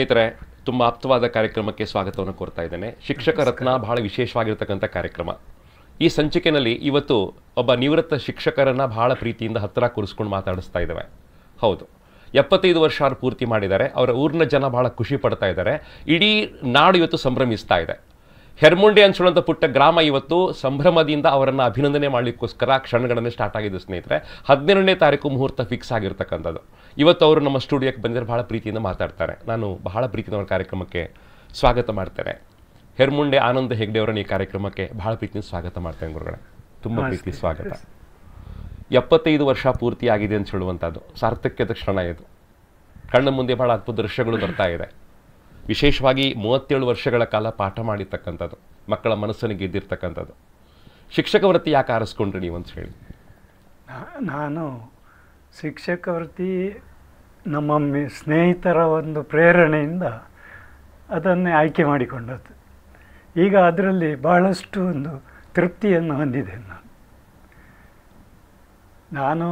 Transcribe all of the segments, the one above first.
ಸ್ನೇಹಿತರೆ ತುಂಬ ಆಪ್ತವಾದ ಕಾರ್ಯಕ್ರಮಕ್ಕೆ ಸ್ವಾಗತವನ್ನು ಕೋರ್ತಾ ಇದ್ದೇನೆ ಶಿಕ್ಷಕ ರತ್ನ ಬಹಳ ವಿಶೇಷವಾಗಿರ್ತಕ್ಕಂಥ ಕಾರ್ಯಕ್ರಮ ಈ ಸಂಚಿಕೆಯಲ್ಲಿ ಇವತ್ತು ಒಬ್ಬ ನಿವೃತ್ತ ಶಿಕ್ಷಕರನ್ನ ಬಹಳ ಪ್ರೀತಿಯಿಂದ ಹತ್ತಿರ ಕೂರಿಸ್ಕೊಂಡು ಮಾತಾಡಿಸ್ತಾ ಇದ್ದೇವೆ ಹೌದು ಎಪ್ಪತ್ತೈದು ವರ್ಷ ಅವ್ರು ಪೂರ್ತಿ ಮಾಡಿದ್ದಾರೆ ಅವರ ಊರಿನ ಜನ ಬಹಳ ಖುಷಿ ಪಡ್ತಾ ಇದ್ದಾರೆ ಇಡೀ ನಾಡು ಇವತ್ತು ಸಂಭ್ರಮಿಸ್ತಾ ಇದೆ ಹೆರ್ಮುಂಡಿ ಅನ್ಸುವಂಥ ಪುಟ್ಟ ಗ್ರಾಮ ಇವತ್ತು ಸಂಭ್ರಮದಿಂದ ಅವರನ್ನು ಅಭಿನಂದನೆ ಮಾಡಲಿಕ್ಕೋಸ್ಕರ ಕ್ಷಣಗಳನ್ನೇ ಸ್ಟಾರ್ಟ್ ಆಗಿದೆ ಸ್ನೇಹಿತರೆ ಹದಿನೆರಡನೇ ತಾರೀಕು ಮುಹೂರ್ತ ಫಿಕ್ಸ್ ಆಗಿರ್ತಕ್ಕಂಥದ್ದು ಇವತ್ತು ಅವರು ನಮ್ಮ ಸ್ಟುಡಿಯೋಕ್ಕೆ ಬಂದಿದ್ದಾರೆ ಬಹಳ ಪ್ರೀತಿಯಿಂದ ಮಾತಾಡ್ತಾರೆ ನಾನು ಬಹಳ ಪ್ರೀತಿಯಿಂದ ಅವರ ಕಾರ್ಯಕ್ರಮಕ್ಕೆ ಸ್ವಾಗತ ಮಾಡ್ತೇನೆ ಹೆರ್ಮುಂಡೆ ಆನಂದ ಹೆಗ್ಡೆ ಅವರನ್ನು ಈ ಕಾರ್ಯಕ್ರಮಕ್ಕೆ ಬಹಳ ಪ್ರೀತಿಯಿಂದ ಸ್ವಾಗತ ಮಾಡ್ತೇನೆ ಗುರುಗಳೇ ತುಂಬ ಪ್ರೀತಿ ಸ್ವಾಗತ ಎಪ್ಪತ್ತೈದು ವರ್ಷ ಪೂರ್ತಿ ಆಗಿದೆ ಅಂತ ಹೇಳುವಂಥದ್ದು ಸಾರ್ಥಕ್ಯದ ಕ್ಷಣ ಇದು ಕಣ್ಣ ಮುಂದೆ ಬಹಳ ಅದ್ಭುತ ದೃಶ್ಯಗಳು ಬರ್ತಾ ಇದೆ ವಿಶೇಷವಾಗಿ ಮೂವತ್ತೇಳು ವರ್ಷಗಳ ಕಾಲ ಪಾಠ ಮಾಡಿರ್ತಕ್ಕಂಥದ್ದು ಮಕ್ಕಳ ಮನಸ್ಸನ್ನು ಗೆದ್ದಿರ್ತಕ್ಕಂಥದ್ದು ಶಿಕ್ಷಕ ವೃತ್ತಿ ಯಾಕೆ ಆರಿಸ್ಕೊಂಡ್ರಿ ನೀವು ಅಂತ ಹೇಳಿ ನಾ- ನಾನು ಶಿಕ್ಷಕ ವೃತ್ತಿ ನಮ್ಮ ಮಿ- ಸ್ನೇಹಿತರ ಒಂದು ಪ್ರೇರಣೆಯಿಂದ ಅದನ್ನೇ ಆಯ್ಕೆ ಮಾಡಿಕೊಂಡದ್ದು ಈಗ ಅದರಲ್ಲಿ ಬಹಳಷ್ಟು ಒಂದು ತೃಪ್ತಿಯನ್ನು ಹೊಂದಿದೆ ನಾನು ನಾನು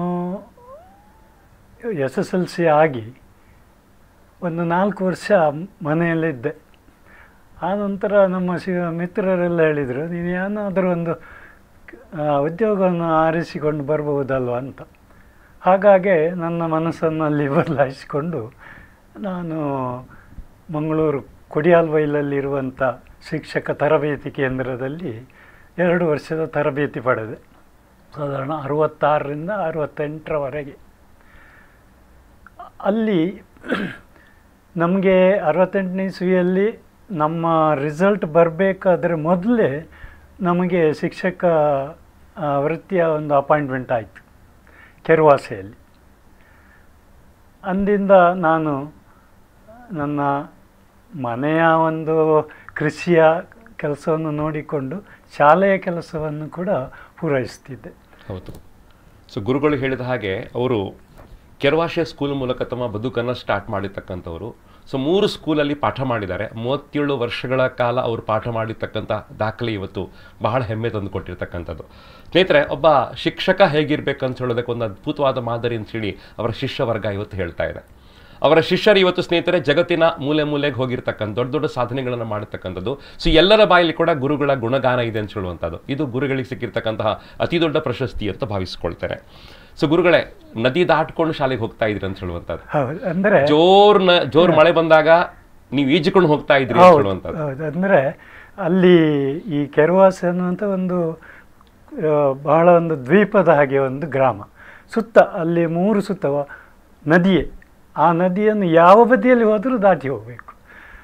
ಎಸ್ ಎಸ್ ಎಲ್ ಸಿ ಆಗಿ ಒಂದು ನಾಲ್ಕು ವರ್ಷ ಮನೆಯಲ್ಲಿದ್ದೆ ಆ ನಂತರ ನಮ್ಮ ಶಿ ಮಿತ್ರರೆಲ್ಲ ಹೇಳಿದರು ನೀನು ಏನಾದರೂ ಒಂದು ಆ, ಉದ್ಯೋಗವನ್ನು ಆರಿಸಿಕೊಂಡು ಬರ್ಬೋದಲ್ವ ಅಂತ ಹಾಗಾಗಿ ನನ್ನ ಮನಸ್ಸನ್ನು ಅಲ್ಲಿ ಬದಲಾಯಿಸಿಕೊಂಡು ನಾನು ಮಂಗಳೂರು ಕೊಡಿಯಾಲ್ಬೈಲಲ್ಲಿರುವಂಥ ಶಿಕ್ಷಕ ತರಬೇತಿ ಕೇಂದ್ರದಲ್ಲಿ ಎರಡು ವರ್ಷದ ತರಬೇತಿ ಪಡೆದೆ ಸಾಧಾರಣ ಅರುವತ್ತಾರರಿಂದ ಅರುವತ್ತೆಂಟರವರೆಗೆ ಅಲ್ಲಿ ನಮಗೆ ಅರವತ್ತೆಂಟನೇ ಇಸ್ವಿಯಲ್ಲಿ ನಮ್ಮ ರಿಸಲ್ಟ್ ಬರಬೇಕಾದ್ರೆ ಮೊದಲೇ ನಮಗೆ ಶಿಕ್ಷಕ ಆ, ವೃತ್ತಿಯ ಒಂದು ಅಪಾಯಿಂಟ್ಮೆಂಟ್ ಆಯಿತು ಕೆರುವಾಸೆಯಲ್ಲಿ ಅಂದಿಂದ ನಾನು ನನ್ನ ಮನೆಯ ಒಂದು ಕೃಷಿಯ ಕೆಲಸವನ್ನು ನೋಡಿಕೊಂಡು ಶಾಲೆಯ ಕೆಲಸವನ್ನು ಕೂಡ ಪೂರೈಸ್ತಿದ್ದೆ ಹೌದು ಸೊ ಗುರುಗಳು ಹೇಳಿದ ಹಾಗೆ ಅವರು ಕೆರವಾಶೆ ಸ್ಕೂಲ್ ಮೂಲಕ ತಮ್ಮ ಬದುಕನ್ನು ಸ್ಟಾರ್ಟ್ ಮಾಡಿರ್ತಕ್ಕಂಥವ್ರು ಸೊ ಮೂರು ಸ್ಕೂಲಲ್ಲಿ ಪಾಠ ಮಾಡಿದ್ದಾರೆ ಮೂವತ್ತೇಳು ವರ್ಷಗಳ ಕಾಲ ಅವರು ಪಾಠ ಮಾಡಿರ್ತಕ್ಕಂಥ ದಾಖಲೆ ಇವತ್ತು ಬಹಳ ಹೆಮ್ಮೆ ತಂದು ಕೊಟ್ಟಿರ್ತಕ್ಕಂಥದ್ದು ಸ್ನೇಹಿತರೆ ಒಬ್ಬ ಶಿಕ್ಷಕ ಹೇಗಿರ್ಬೇಕಂತ ಹೇಳೋದಕ್ಕೆ ಒಂದು ಅದ್ಭುತವಾದ ಮಾದರಿ ಅಂತ ಹೇಳಿ ಅವರ ಶಿಷ್ಯ ವರ್ಗ ಇವತ್ತು ಹೇಳ್ತಾ ಇದೆ ಅವರ ಶಿಷ್ಯರು ಇವತ್ತು ಸ್ನೇಹಿತರೆ ಜಗತ್ತಿನ ಮೂಲೆ ಮೂಲೆಗೆ ಹೋಗಿರ್ತಕ್ಕಂಥ ದೊಡ್ಡ ದೊಡ್ಡ ಸಾಧನೆಗಳನ್ನು ಮಾಡತಕ್ಕಂಥದ್ದು ಸೊ ಎಲ್ಲರ ಬಾಯಲ್ಲಿ ಕೂಡ ಗುರುಗಳ ಗುಣಗಾನ ಇದೆ ಅಂತ ಹೇಳುವಂಥದ್ದು ಇದು ಗುರುಗಳಿಗೆ ಸಿಕ್ಕಿರ್ತಕ್ಕಂತಹ ಅತಿ ದೊಡ್ಡ ಪ್ರಶಸ್ತಿ ಅಂತ ಭಾವಿಸ್ಕೊಳ್ತೇನೆ ಸೊ ಗುರುಗಳೇ ನದಿ ದಾಟ್ಕೊಂಡು ಶಾಲೆಗೆ ಹೋಗ್ತಾ ಇದ್ರಿ ಅಂತ ಹೇಳುವಂಥದ್ದು ಹೌದು ಅಂದರೆ ಜೋರ್ ನ ಜೋರ್ ಮಳೆ ಬಂದಾಗ ನೀವು ಈಜಿಕೊಂಡು ಹೋಗ್ತಾ ಇದ್ರಿ ಅಂತ ಹೌದು ಹೇಳುವಂಥದ್ದು ಹೌದು ಅಂದರೆ ಅಲ್ಲಿ ಈ ಕೆರವಾಸ ಅನ್ನುವಂಥ ಒಂದು ಆ, ಬಹಳ ಒಂದು ದ್ವೀಪದ ಹಾಗೆ ಒಂದು ಗ್ರಾಮ ಸುತ್ತ ಅಲ್ಲಿ ಮೂರು ಸುತ್ತ ವ- ನದಿಯೇ ಆ ನದಿಯನ್ನು ಯಾವ ಬದಿಯಲ್ಲಿ ಹೋದರೂ ದಾಟಿ ಹೋಗಬೇಕು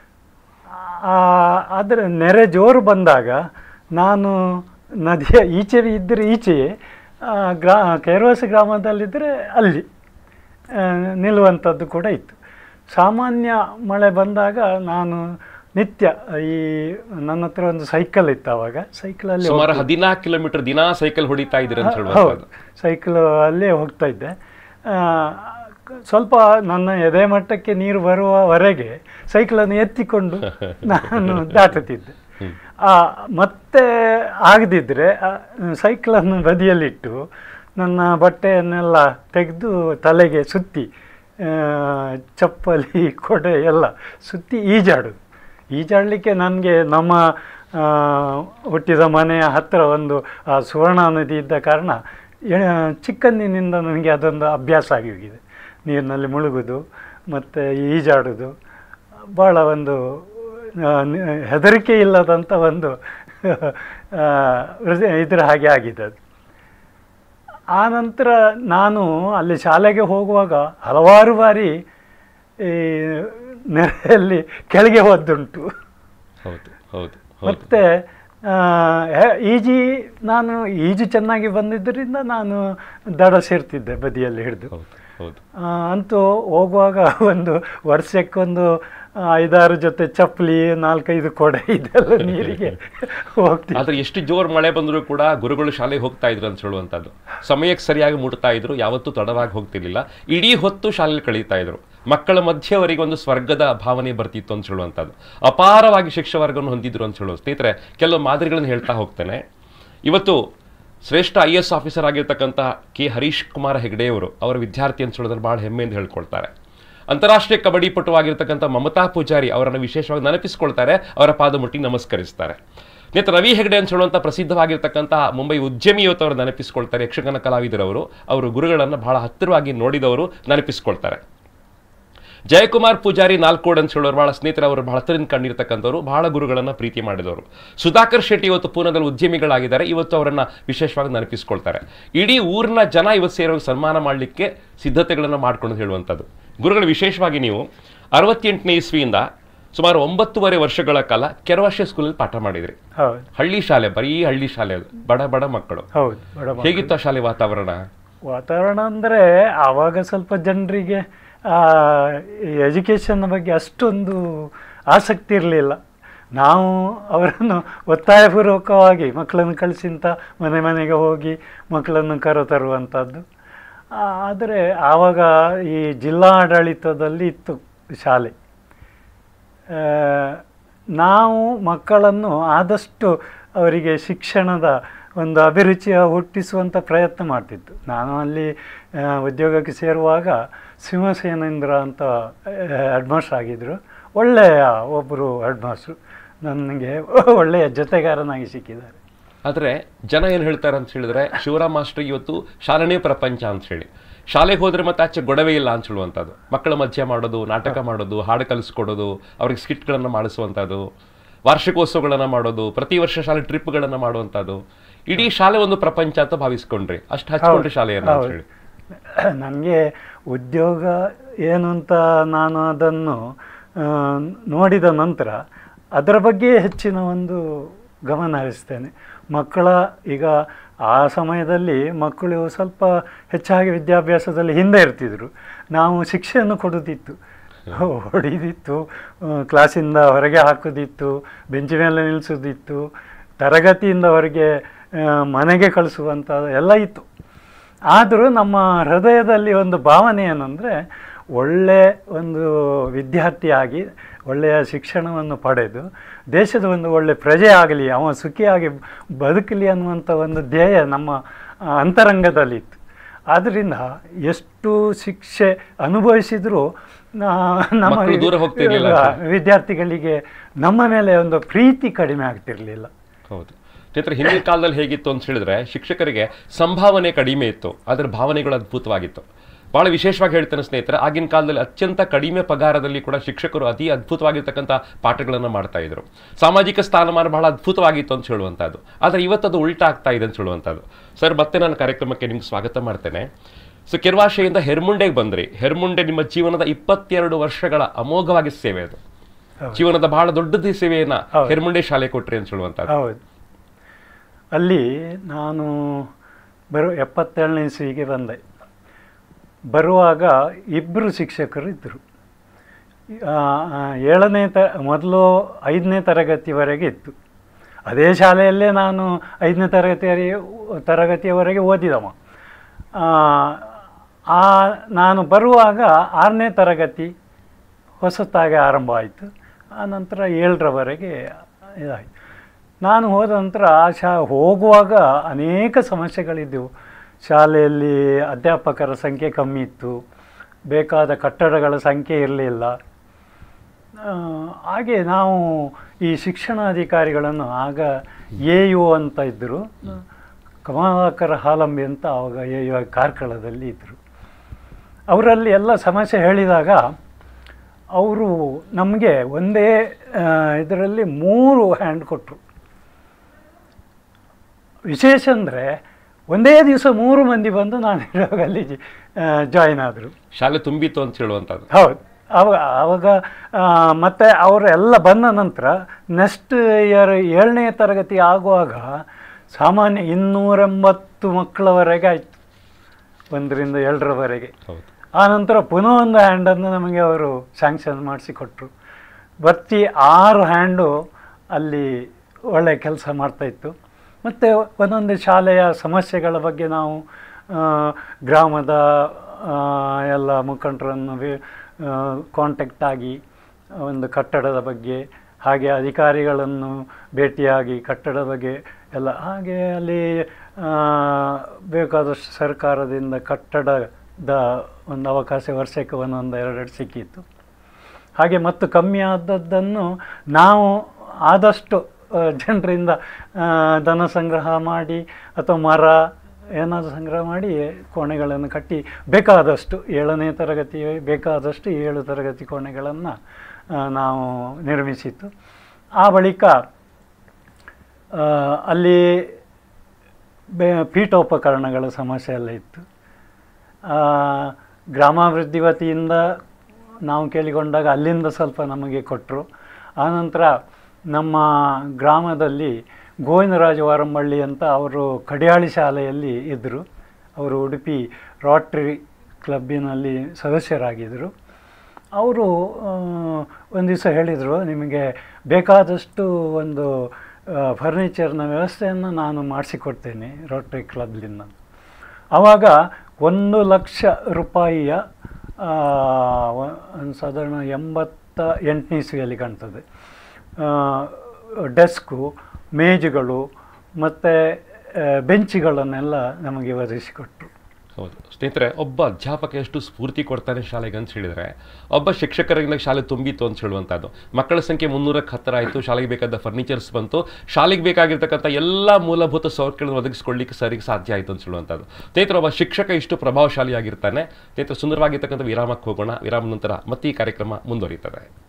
ಆದರೆ ನೆರೆ ಜೋರು ಬಂದಾಗ ನಾನು ನದಿಯ ಈಚೆ ಇದ್ದರೆ ಈಚೆಯೇ ಆ, ಗ್ರಾ ಕೆರವಾಸ ಗ್ರಾಮದಲ್ಲಿದ್ದರೆ ಅಲ್ಲಿ ಆ, ನಿಲ್ಲುವಂಥದ್ದು ಕೂಡ ಇತ್ತು ಸಾಮಾನ್ಯ ಮಳೆ ಬಂದಾಗ ನಾನು ನಿತ್ಯ ಈ ನನ್ನ ಹತ್ರ ಒಂದು ಸೈಕಲ್ ಇತ್ತು ಆವಾಗ ಸೈಕಲಲ್ಲಿ ಸುಮಾರು ಹದಿನಾಲ್ಕು ಕಿಲೋಮೀಟರ್ ದಿನಾ ಸೈಕಲ್ ಹೊಡಿತಾ ಇದ್ರಿ ಅಂತ ಹೌದು ಹೇಳುವಂಥದ್ದು ಸೈಕಲ್ ಅಲ್ಲೇ ಹೋಗ್ತಾ ಇದ್ದೆ ಆ, ಕ- ಸ್ವಲ್ಪ ನನ್ನ ಎದೆ ಮಟ್ಟಕ್ಕೆ ನೀರು ಬರುವವರೆಗೆ ಸೈಕಲನ್ನು ಎತ್ತಿಕೊಂಡು ನಾನು ದಾಟುತ್ತಿದ್ದೆ ಆ, ಮತ್ತೆ ಆಗದಿದ್ದರೆ ಸೈಕಲನ್ನು ಬದಿಯಲ್ಲಿಟ್ಟು ನನ್ನ ಬಟ್ಟೆಯನ್ನೆಲ್ಲ ತೆಗೆದು ತಲೆಗೆ ಸುತ್ತಿ ಆ, ಚಪ್ಪಲಿ ಕೊಡೆ ಎಲ್ಲ ಸುತ್ತಿ ಈಜಾಡೋದು ಈಜಾಡಲಿಕ್ಕೆ ನನಗೆ ನಮ್ಮ ಆ, ಹುಟ್ಟಿದ ಮನೆಯ ಹತ್ತಿರ ಒಂದು ಆ, ಸುವರ್ಣ ನದಿ ಇದ್ದ ಕಾರಣ ಎ- ಚಿಕ್ಕಂದಿನಿಂದ ನನಗೆ ಅದೊಂದು ಅಭ್ಯಾಸ ಆಗಿ ಹೋಗಿದೆ ನೀರಿನಲ್ಲಿ ಮುಳುಗೋದು ಮತ್ತು ಈಜಾಡೋದು ಭಾಳ ಒಂದು ಆ, ನಿ- ಹೆದರಿಕೆ ಇಲ್ಲದಂಥ ಒಂದು ಆ, ಹೃದಯ ಇದರ ಹಾಗೆ ಆಗಿದೆ ಅದು ಆ ನಂತರ ನಾನು ಅಲ್ಲಿ ಶಾಲೆಗೆ ಹೋಗುವಾಗ ಹಲವಾರು ಬಾರಿ ಈ ನೆರೆಯಲ್ಲಿ ಕೆಳಗೆ ಹೋದ್ದುಂಟು ಹೌದು ಹೌದು ಹೌದು ಮತ್ತು ಈಜಿ ನಾನು ಈಜು ಚೆನ್ನಾಗಿ ಬಂದಿದ್ದರಿಂದ ನಾನು ದಡ ಸೇರ್ತಿದ್ದೆ ಬದಿಯಲ್ಲಿ ಹಿಡಿದು ಹೌದು ಹೌದು ಆ, ಅಂತೂ ಹೋಗುವಾಗ ಒಂದು ವರ್ಷಕ್ಕೊಂದು ಐದಾರು ಜೊತೆ ಚಪ್ಪಲಿ ನಾಲ್ಕೈದು ಕೊಡೆ ಇದೆಲ್ಲ ನೀರಿಗೆ ಹೋಗ್ತಿದ್ದೆ ಆದ್ರೆ ಎಷ್ಟು ಜೋರ್ ಮಳೆ ಬಂದರೂ ಕೂಡ ಗುರುಗಳು ಶಾಲೆಗೆ ಹೋಗ್ತಾ ಇದ್ರು ಅಂತ ಹೇಳುವಂಥದ್ದು ಸಮಯಕ್ಕೆ ಸರಿಯಾಗಿ ಮುಟ್ತಾ ಇದ್ರು ಯಾವತ್ತೂ ತಡವಾಗಿ ಹೋಗ್ತಿರ್ಲಿಲ್ಲ ಇಡೀ ಹೊತ್ತು ಶಾಲೆಯಲ್ಲಿ ಕಳೀತಾ ಇದ್ರು ಮಕ್ಕಳ ಮಧ್ಯೆ ಅವರಿಗೆ ಒಂದು ಸ್ವರ್ಗದ ಭಾವನೆ ಬರ್ತಿತ್ತು ಅಂತ ಹೇಳುವಂಥದ್ದು ಅಪಾರವಾಗಿ ಶಿಕ್ಷಕ ವರ್ಗವನ್ನು ಹೊಂದಿದ್ರು ಅಂತ ಹೇಳುವ ಸ್ನೇಹಿತರೆ ಕೆಲವು ಮಾದರಿಗಳನ್ನು ಹೇಳ್ತಾ ಹೋಗ್ತೇನೆ ಇವತ್ತು ಶ್ರೇಷ್ಠ ಐ ಎಸ್ ಆಫೀಸರ್ ಆಗಿರ್ತಕ್ಕಂಥ ಕೆ ಹರೀಶ್ ಕುಮಾರ್ ಹೆಗ್ಡೆಯವರು ಅವರ ವಿದ್ಯಾರ್ಥಿ ಅಂತ ಹೇಳೋದ್ರಲ್ಲಿ ಭಾಳ ಹೆಮ್ಮೆಯಿಂದ ಹೇಳ್ಕೊಳ್ತಾರೆ ಅಂತಾರಾಷ್ಟ್ರೀಯ ಕಬಡ್ಡಿ ಪಟುವಾಗಿರ್ತಕ್ಕಂಥ ಮಮತಾ ಪೂಜಾರಿ ಅವರನ್ನು ವಿಶೇಷವಾಗಿ ನೆನಪಿಸಿಕೊಳ್ತಾರೆ ಅವರ ಪಾದ ಮುಟ್ಟಿ ನಮಸ್ಕರಿಸ್ತಾರೆ ನೇತ್ರ ರವಿ ಹೆಗಡೆ ಅಂತ ಹೇಳುವಂಥ ಪ್ರಸಿದ್ಧವಾಗಿರ್ತಕ್ಕಂಥ ಮುಂಬೈ ಉದ್ಯಮಿ ಇವತ್ತು ಅವರು ನೆನಪಿಸ್ಕೊಳ್ತಾರೆ ಯಕ್ಷಗಾನ ಕಲಾವಿದರವರು ಅವರು ಗುರುಗಳನ್ನು ಬಹಳ ಹತ್ತಿರವಾಗಿ ನೋಡಿದವರು ನೆನಪಿಸ್ಕೊಳ್ತಾರೆ ಜಯಕುಮಾರ್ ಪೂಜಾರಿ ನಾಲ್ಕೋಡ್ ಅಂತ ಹೇಳೋರು ಬಹಳ ಸ್ನೇಹಿತರು ಅವರು ಬಹಳ ಹತ್ತಿರದಿಂದ ಕಂಡಿರ್ತಕ್ಕಂಥವ್ರು ಬಹಳ ಗುರುಗಳನ್ನು ಪ್ರೀತಿ ಮಾಡಿದವರು ಸುಧಾಕರ್ ಶೆಟ್ಟಿ ಇವತ್ತು ಪೂನಾದಲ್ಲಿ ಉದ್ಯಮಿಗಳಾಗಿದ್ದಾರೆ ಇವತ್ತು ಅವರನ್ನ ವಿಶೇಷವಾಗಿ ನೆನಪಿಸ್ಕೊಳ್ತಾರೆ ಇಡೀ ಊರಿನ ಜನ ಇವತ್ತು ಸೇರೋ ಸನ್ಮಾನ ಮಾಡಲಿಕ್ಕೆ ಸಿದ್ಧತೆಗಳನ್ನು ಮಾಡ್ಕೊಂಡು ಹೇಳುವಂಥದ್ದು ಗುರುಗಳು ವಿಶೇಷವಾಗಿ ನೀವು ಅರವತ್ತೆಂಟನೇ ಇಸ್ವಿಯಿಂದ ಸುಮಾರು ಒಂಬತ್ತುವರೆ ವರ್ಷಗಳ ಕಾಲ ಕೆರವಾಶೆ ಸ್ಕೂಲಲ್ಲಿ ಪಾಠ ಮಾಡಿದ್ರಿ ಹೌದು ಹಳ್ಳಿ ಶಾಲೆ ಬರೀ ಹಳ್ಳಿ ಶಾಲೆ ಅದು ಬಡ ಬಡ ಮಕ್ಕಳು ಹೌದು ಬಡ ಮಕ್ಕಳು. ಹೇಗಿತ್ತು ಆ ಶಾಲೆ ವಾತಾವರಣ ವಾತಾವರಣ ಅಂದರೆ ಆವಾಗ ಸ್ವಲ್ಪ ಜನರಿಗೆ ಎಜುಕೇಷನ್ ಬಗ್ಗೆ ಅಷ್ಟೊಂದು ಆಸಕ್ತಿ ಇರಲಿಲ್ಲ ನಾವು ಅವರನ್ನು ಒತ್ತಾಯಪೂರ್ವಕವಾಗಿ ಮಕ್ಕಳನ್ನು ಕಳಿಸಿಂತ ಮನೆ ಮನೆಗೆ ಹೋಗಿ ಮಕ್ಕಳನ್ನು ಕರೆತರುವಂಥದ್ದು ಆದರೆ ಆವಾಗ ಈ ಜಿಲ್ಲಾ ಆಡಳಿತದಲ್ಲಿ ಇತ್ತು ಶಾಲೆ ಆ, ನಾವು ಮಕ್ಕಳನ್ನು ಆದಷ್ಟು ಅವರಿಗೆ ಶಿಕ್ಷಣದ ಒಂದು ಅಭಿರುಚಿಯ ಹುಟ್ಟಿಸುವಂಥ ಪ್ರಯತ್ನ ಮಾಡ್ತಿದ್ದು ನಾನು ಅಲ್ಲಿ ಆ, ಉದ್ಯೋಗಕ್ಕೆ ಸೇರುವಾಗ ಸಿಂಹಸೇನೇಂದ್ರ ಅಂತ ಹೆಡ್ಮಾಸ್ಟರ್ ಆಗಿದ್ದರು ಒಳ್ಳೆಯ ಒಬ್ಬರು ಹೆಡ್ಮಾಸ್ಟ್ರು ನನಗೆ ಒಳ್ಳೆಯ ಜೊತೆಗಾರನಾಗಿ ಸಿಕ್ಕಿದ್ದಾರೆ ಆದರೆ ಜನ ಏನು ಹೇಳ್ತಾರೆ ಅಂತ ಹೇಳಿದ್ರೆ ಶಿವರಾಮ್ ಮಾಸ್ಟರ್ ಇವತ್ತು ಶಾಲೆನೇ ಪ್ರಪಂಚ ಅಂತ ಹೇಳಿ ಶಾಲೆಗೆ ಹೋದ್ರೆ ಮತ್ತೆ ಆಚೆ ಗೊಡವೆ ಇಲ್ಲ ಅಂತ ಹೇಳುವಂಥದ್ದು ಮಕ್ಕಳ ಮಧ್ಯ ಮಾಡೋದು ನಾಟಕ ಮಾಡೋದು ಹಾಡು ಕಲಿಸ್ಕೊಡೋದು ಅವ್ರಿಗೆ ಸ್ಕಿಟ್ಗಳನ್ನು ಮಾಡಿಸುವಂಥದ್ದು ವಾರ್ಷಿಕೋತ್ಸವಗಳನ್ನು ಮಾಡೋದು ಪ್ರತಿ ವರ್ಷ ಶಾಲೆ ಟ್ರಿಪ್ಗಳನ್ನು ಮಾಡುವಂಥದ್ದು ಇಡೀ ಶಾಲೆ ಒಂದು ಪ್ರಪಂಚ ಅಂತ ಭಾವಿಸ್ಕೊಂಡ್ರಿ ಅಷ್ಟು ಹಚ್ಕೊಂಡ್ರಿ ಶಾಲೆಯನ್ನು ಅಂತ ಹೇಳಿ ನನಗೆ ಉದ್ಯೋಗ ಏನು ಅಂತ ನಾನು ಅದನ್ನು ಆ, ನೋಡಿದ ನಂತರ ಅದರ ಬಗ್ಗೆ ಹೆಚ್ಚಿನ ಒಂದು ಗಮನ ಹರಿಸ್ತೇನೆ ಮಕ್ಕಳ ಈಗ ಆ ಸಮಯದಲ್ಲಿ ಮಕ್ಕಳು ಸ್ವಲ್ಪ ಹೆಚ್ಚಾಗಿ ವಿದ್ಯಾಭ್ಯಾಸದಲ್ಲಿ ಹಿಂದೆ ಇರ್ತಿದ್ರು ನಾವು ಶಿಕ್ಷೆಯನ್ನು ಕೊಡೋದಿತ್ತು ಹೊಡಿದಿತ್ತು ಆ, ಕ್ಲಾಸಿಂದ ಹೊರಗೆ ಹಾಕೋದಿತ್ತು ಬೆಂಚಿ ಮೇಲೆ ನಿಲ್ಲಿಸೋದಿತ್ತು ತರಗತಿಯಿಂದ ಹೊರಗೆ ಆ, ಮನೆಗೆ ಕಳಿಸುವಂಥ ಎಲ್ಲ ಇತ್ತು ಆದರೂ ನಮ್ಮ ಹೃದಯದಲ್ಲಿ ಒಂದು ಭಾವನೆ ಏನಂದರೆ ಒಳ್ಳೆ ಒಂದು ವಿದ್ಯಾರ್ಥಿಯಾಗಿ ಒಳ್ಳೆಯ ಶಿಕ್ಷಣವನ್ನು ಪಡೆದು ದೇಶದ ಒಂದು ಒಳ್ಳೆ ಪ್ರಜೆ ಆಗಲಿ ಅವ ಸುಖಿಯಾಗಿ ಬದುಕಲಿ ಅನ್ನುವಂಥ ಒಂದು ಧ್ಯೇಯ ನಮ್ಮ ಆ, ಅಂತರಂಗದಲ್ಲಿತ್ತು ಆದ್ದರಿಂದ ಎಷ್ಟು ಶಿಕ್ಷೆ ಅನುಭವಿಸಿದರೂ ನಮ್ಮ ಮಕ್ಕಳು ದೂರ ಹೋಗ್ತಿರ್ಲಿಲ್ಲ ವಿದ್ಯಾರ್ಥಿಗಳಿಗೆ ನಮ್ಮ ಮೇಲೆ ಒಂದು ಪ್ರೀತಿ ಕಡಿಮೆ ಆಗ್ತಿರಲಿಲ್ಲ ಹೌದು ಚೈತ್ರ ಹಿಂದಿನ ಕಾಲದಲ್ಲಿ ಹೇಗಿತ್ತು ಅಂತ ಹೇಳಿದ್ರೆ ಶಿಕ್ಷಕರಿಗೆ ಸಂಭಾವನೆ ಕಡಿಮೆ ಇತ್ತು ಅದರ ಭಾವನೆಗಳು ಅದ್ಭುತವಾಗಿತ್ತು ಬಹಳ ವಿಶೇಷವಾಗಿ ಹೇಳ್ತೇನೆ ಸ್ನೇಹಿತರೆ ಆಗಿನ ಕಾಲದಲ್ಲಿ ಅತ್ಯಂತ ಕಡಿಮೆ ಪಗಾರದಲ್ಲಿ ಕೂಡ ಶಿಕ್ಷಕರು ಅತಿ ಅದ್ಭುತವಾಗಿರ್ತಕ್ಕಂಥ ಪಾಠಗಳನ್ನು ಮಾಡ್ತಾ ಇದ್ರು ಸಾಮಾಜಿಕ ಸ್ಥಾನಮಾನ ಬಹಳ ಅದ್ಭುತವಾಗಿತ್ತು ಅಂತ ಹೇಳುವಂಥದ್ದು ಆದರೆ ಇವತ್ತು ಅದು ಉಲ್ಟಾ ಆಗ್ತಾ ಇದೆ ಅಂತ ಹೇಳುವಂಥದ್ದು ಸರ್ ಮತ್ತೆ ನಾನು ಕಾರ್ಯಕ್ರಮಕ್ಕೆ ನಿಮ್ಗೆ ಸ್ವಾಗತ ಮಾಡ್ತೇನೆ ಸೊ ಕೆರ್ವಾಶೆಯಿಂದ ಹೆರ್ಮುಂಡೆಗೆ ಬಂದ್ರಿ ಹೆರ್ಮುಂಡೆ ನಿಮ್ಮ ಜೀವನದ ಇಪ್ಪತ್ತೆರಡು ವರ್ಷಗಳ ಅಮೋಘವಾಗಿ ಸೇವೆ ಅದು ಜೀವನದ ಬಹಳ ದೊಡ್ಡದ ಸೇವೆಯನ್ನ ಹೌದು. ಹೆರ್ಮುಂಡೆ ಶಾಲೆ ಕೊಟ್ರಿ ಅಂತ ಹೇಳುವಂಥದ್ದು ಹೌದು ಅಲ್ಲಿ ನಾನು ಬರೋ ಎಪ್ಪತ್ತೇಳನೇ ಇಸ್ವಿಗೆ ಬಂದೆ ಬರುವಾಗ ಇಬ್ಬರು ಶಿಕ್ಷಕರು ಇದ್ದರು ಆ, ಆ, ಏಳನೇ ತ ಮೊದಲು ಐದನೇ ತರಗತಿವರೆಗೆ ಇತ್ತು ಅದೇ ಶಾಲೆಯಲ್ಲೇ ನಾನು ಐದನೇ ತರಗತಿಯವರೆಗೆ ತರಗತಿಯವರೆಗೆ ಓದಿದವ ಆ, ಆ ನಾನು ಬರುವಾಗ ಆರನೇ ತರಗತಿ ಹೊಸತಾಗಿ ಆರಂಭ ಆಯಿತು ಆನಂತರ ಏಳರವರೆಗೆ ಇದಾಯಿತು ನಾನು ಹೋದ ನಂತರ ಆ ಶಾ ಹೋಗುವಾಗ ಅನೇಕ ಸಮಸ್ಯೆಗಳಿದ್ದವು ಶಾಲೆಯಲ್ಲಿ ಅಧ್ಯಾಪಕರ ಸಂಖ್ಯೆ ಕಮ್ಮಿ ಇತ್ತು ಬೇಕಾದ ಕಟ್ಟಡಗಳ ಸಂಖ್ಯೆ ಇರಲಿಲ್ಲ ಆ, ಹಾಗೆ ನಾವು ಈ ಶಿಕ್ಷಣಾಧಿಕಾರಿಗಳನ್ನು ಆಗ ಎ ಯು ಅಂತ ಇದ್ದರು ಕಮಲಾಕರ ಹಾಲಂಬಿ ಅಂತ ಆವಾಗ ಎ ಯು ಕಾರ್ಕಳದಲ್ಲಿ ಇದ್ದರು ಅವರಲ್ಲಿ ಎಲ್ಲ ಸಮಸ್ಯೆ ಹೇಳಿದಾಗ ಅವರು ನಮಗೆ ಒಂದೇ ಇದರಲ್ಲಿ ಮೂರು ಹ್ಯಾಂಡ್ ಕೊಟ್ಟರು ವಿಶೇಷ ಅಂದರೆ ಒಂದೇ ದಿವಸ ಮೂರು ಮಂದಿ ಬಂದು ನಾನು ಇರುವಾಗ ಅಲ್ಲಿ ಜಾಯಿನ್ ಆದರು ಶಾಲೆ ತುಂಬಿತ್ತು ಅಂತ ಹೇಳುವಂಥದ್ದು ಹೌದು ಅವಾಗ ಆವಾಗ ಆ, ಮತ್ತೆ ಅವರೆಲ್ಲ ಬಂದ ನಂತರ ನೆಕ್ಸ್ಟ್ ಇಯರ್ ಏಳನೇ ತರಗತಿ ಆಗುವಾಗ ಸಾಮಾನ್ಯ ಇನ್ನೂರೆಂಬತ್ತು ಮಕ್ಕಳವರೆಗೆ ಆಯಿತು ಒಂದರಿಂದ ಏಳರವರೆಗೆ ಹೌದು ಆ ನಂತರ ಪುನಃ ಒಂದು ಹ್ಯಾಂಡನ್ನು ನಮಗೆ ಅವರು ಸ್ಯಾಂಕ್ಷನ್ ಮಾಡಿಸಿಕೊಟ್ರು ಬರ್ತಿ ಆರು ಹ್ಯಾಂಡು ಅಲ್ಲಿ ಒಳ್ಳೆ ಕೆಲಸ ಮಾಡ್ತಾಯಿತ್ತು ಮತ್ತು ಒಂದೊಂದು ಶಾಲೆಯ ಸಮಸ್ಯೆಗಳ ಬಗ್ಗೆ ನಾವು ಆ, ಗ್ರಾಮದ ಆ, ಎಲ್ಲ ಮುಖಂಡರನ್ನು ಕಾಂಟ್ಯಾಕ್ಟ್ ಆಗಿ ಒಂದು ಕಟ್ಟಡದ ಬಗ್ಗೆ ಹಾಗೆ ಅಧಿಕಾರಿಗಳನ್ನು ಭೇಟಿಯಾಗಿ ಕಟ್ಟಡದ ಬಗ್ಗೆ ಎಲ್ಲ ಹಾಗೆ ಅಲ್ಲಿ ಆ, ಬೇಕಾದಷ್ಟು ಸರ್ಕಾರದಿಂದ ಕಟ್ಟಡ ದ ಒಂದು ಅವಕಾಶ ವರ್ಷಕ್ಕೆ ಒಂದೊಂದು ಎರಡೆರಡು ಸಿಕ್ಕಿತ್ತು ಹಾಗೆ ಮತ್ತು ಕಮ್ಮಿ ಆದದ್ದನ್ನು ನಾವು ಆದಷ್ಟು ಆ, ಜನರಿಂದ ಆ, ಧನ ಸಂಗ್ರಹ ಮಾಡಿ ಅಥವಾ ಮರ ಏನಾದರೂ ಸಂಗ್ರಹ ಮಾಡಿ ಕೋಣೆಗಳನ್ನು ಕಟ್ಟಿ ಬೇಕಾದಷ್ಟು ಏಳನೇ ತರಗತಿ ಬೇಕಾದಷ್ಟು ಏಳು ತರಗತಿ ಕೋಣೆಗಳನ್ನು ನಾವು ನಿರ್ಮಿಸಿತ್ತು ಆ ಬಳಿಕ ಆ, ಅಲ್ಲಿ ಬೆ ಪೀಠೋಪಕರಣಗಳ ಸಮಸ್ಯೆ ಎಲ್ಲ ಇತ್ತು ಆ, ಗ್ರಾಮಾಭಿವೃದ್ಧಿ ವತಿಯಿಂದ ನಾವು ಕೇಳಿಕೊಂಡಾಗ ಅಲ್ಲಿಂದ ಸ್ವಲ್ಪ ನಮಗೆ ಕೊಟ್ಟರು ಆನಂತರ ನಮ್ಮ ಗ್ರಾಮದಲ್ಲಿ ಗೋವಿಂದರಾಜ ವಾರಂಬಳ್ಳಿ ಅಂತ ಅವರು ಕಡಿಯಾಳಿ ಶಾಲೆಯಲ್ಲಿ ಇದ್ದರು ಅವರು ಉಡುಪಿ ರೋಟ್ರಿ ಕ್ಲಬ್ಬಿನಲ್ಲಿ ಸದಸ್ಯರಾಗಿದ್ದರು ಅವರು ಒಂದು ದಿವಸ ಹೇಳಿದರು ನಿಮಗೆ ಬೇಕಾದಷ್ಟು ಒಂದು ಫರ್ನಿಚರ್ನ ವ್ಯವಸ್ಥೆಯನ್ನು ನಾನು ಮಾಡಿಸಿಕೊಡ್ತೇನೆ ರೋಟ್ರಿ ಕ್ಲಬ್ಲಿಂದ ಆವಾಗ ಒಂದು ಲಕ್ಷ ರೂಪಾಯಿಯ ಆ, ವ- ಒಂದು ಸಾಧಾರಣ ಎಂಬತ್ತ ಎಂಟನೇ ಇಸ್ವಿಯಲ್ಲಿ ಕಾಣ್ತದೆ ಆ, ಡೆಸ್ಕು ಮೇಜುಗಳು ಮತ್ತು ಬೆಂಚುಗಳನ್ನೆಲ್ಲ ನಮಗೆ ಒದಗಿಸಿಕೊಟ್ರು ಹೌದು ಸ್ನೇಹಿತರೆ ಒಬ್ಬ ಅಧ್ಯಾಪಕ ಎಷ್ಟು ಸ್ಫೂರ್ತಿ ಕೊಡ್ತಾನೆ ಶಾಲೆಗೆ ಅಂತ ಹೇಳಿದ್ರೆ ಒಬ್ಬ ಶಿಕ್ಷಕರಿಂದ ಶಾಲೆ ತುಂಬಿತ್ತು ಅಂತ ಹೇಳುವಂಥದ್ದು ಮಕ್ಕಳ ಸಂಖ್ಯೆ ಮುನ್ನೂರಕ್ಕೆ ಹತ್ತಿರ ಆಯಿತು ಶಾಲೆಗೆ ಬೇಕಾದ ಫರ್ನಿಚರ್ಸ್ ಬಂತು ಶಾಲೆಗೆ ಬೇಕಾಗಿರ್ತಕ್ಕಂಥ ಎಲ್ಲ ಮೂಲಭೂತ ಸೌಕರ್ಯಗಳನ್ನು ಒದಗಿಸ್ಕೊಳ್ಳಿಕ್ಕೆ ಸರಿಗೆ ಸಾಧ್ಯ ಆಯಿತು ಅಂತ ಹೇಳುವಂಥದ್ದು ಸ್ನೇಹಿತರೆ ಒಬ್ಬ ಶಿಕ್ಷಕ ಇಷ್ಟು ಪ್ರಭಾವಶಾಲಿಯಾಗಿರ್ತಾನೆ ಸ್ನೇಹಿತರೆ ಸುಂದರವಾಗಿರ್ತಕ್ಕಂಥ ವಿರಾಮಕ್ಕೆ ಹೋಗೋಣ ವಿರಾಮ ನಂತರ ಮತ್ತೆ ಈ ಕಾರ್ಯಕ್ರಮ ಮುಂದುವರಿಯುತ್ತದೆ